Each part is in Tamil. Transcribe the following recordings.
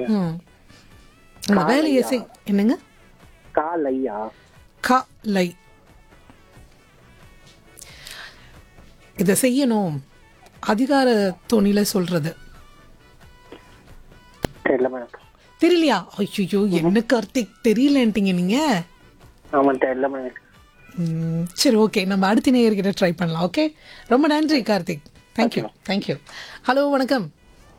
ம் அந்த வேலையை செய் என்னங்க காலையா க லை இதை செய்யணும் அதிகார தோணில சொல்றது தெரியல மேடம் தெரியலையா ஐயோ என்ன கார்த்திக் தெரியலன்ட்டீங்க நீங்க ஆமா தெரியல மேடம் ம், சரி ஓகே நம்ம அடுத்த நேயர்கிட்ட ட்ரை பண்ணலாம் ஓகே ரொம்ப நன்றி கார்த்திக் தேங்க்யூ தேங்க்யூ ஹலோ வணக்கம்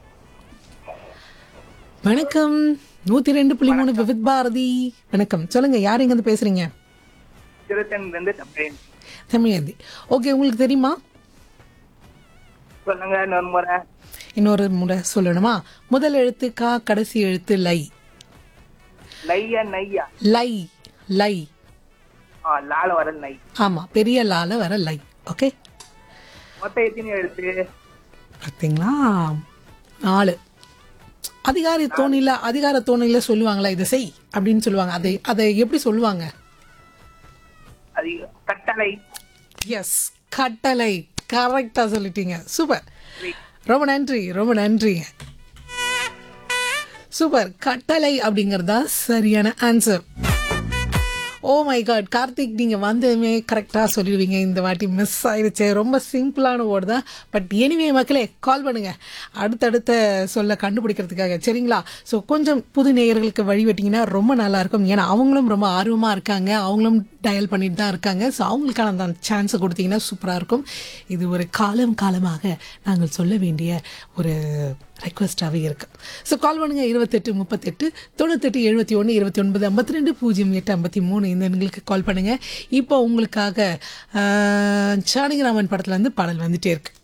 வணக்கம் நூத்தி ரெண்டு புள்ளி மூணு விவித் பாரதி வணக்கம் சொல்லுங்க யார் எங்க இருந்து பேசுறீங்க திருத்தணிலிருந்து தமிழ் தமிழந்தி ஓகே உங்களுக்கு தெரியுமா சொல்லுங்க இன்னொரு முறை இன்னொரு முறை சொல்லணுமா முதல் எழுத்து கா கடைசி எழுத்து லை லையா நையா லை லை ஆ லால வர நை ஆமா பெரிய லால வர லை ஓகே மொத்தம் எத்தனை எழுத்து பார்த்தீங்களா நாலு அதிகார தோணில அதிகார தோணில சொல்லுவாங்களா இதை செய் அப்படின்னு சொல்லுவாங்க அதை அதை எப்படி சொல்லுவாங்க அது கட்டளை எஸ் கட்டளை கரெக்டா சொல்லிட்டீங்க சூப்பர் ரொம்ப நன்றி ரொம்ப நன்றி சூப்பர் கட்டளை அப்படிங்கிறது தான் சரியான answer oh my god Karthik நீங்கள் வந்ததுமே கரெக்டாக சொல்லிடுவீங்க இந்த வாட்டி மிஸ் ஆயிடுச்சு ரொம்ப சிம்பிளான வேர்டு தான் பட் எனிவே மக்களே கால் பண்ணுங்க அடுத்தடுத்த சொல்ல கண்டுபிடிக்கிறதுக்காக சரிங்களா ஸோ கொஞ்சம் புது நேயர்களுக்கு வழிவிட்டிங்கன்னா ரொம்ப நல்லா இருக்கும் ஏன்னா அவங்களும் ரொம்ப ஆர்வமாக இருக்காங்க அவங்களும் டயல் பண்ணிட்டு தான் இருக்காங்க ஸோ அவங்களுக்கான அந்த சான்ஸை கொடுத்தீங்கன்னா சூப்பராக இருக்கும் இது ஒரு காலம் காலமாக நாங்கள் சொல்ல வேண்டிய ஒரு ரெக்வஸ்டாகவே இருக்கு ஸோ கால் பண்ணுங்க இருபத்தெட்டு முப்பத்தெட்டு தொண்ணூத்தெட்டு எழுபத்தி ஒன்று இருபத்தி ஒன்பது ஐம்பத்தி ரெண்டு பூஜ்ஜியம் எட்டு ஐம்பத்தி மூணு இந்த எண்களுக்கு கால் பண்ணுங்க இப்போ உங்களுக்காக ஆஹ், ஜானகிராமன் படத்துல இருந்து பாடல் வந்துட்டே இருக்கு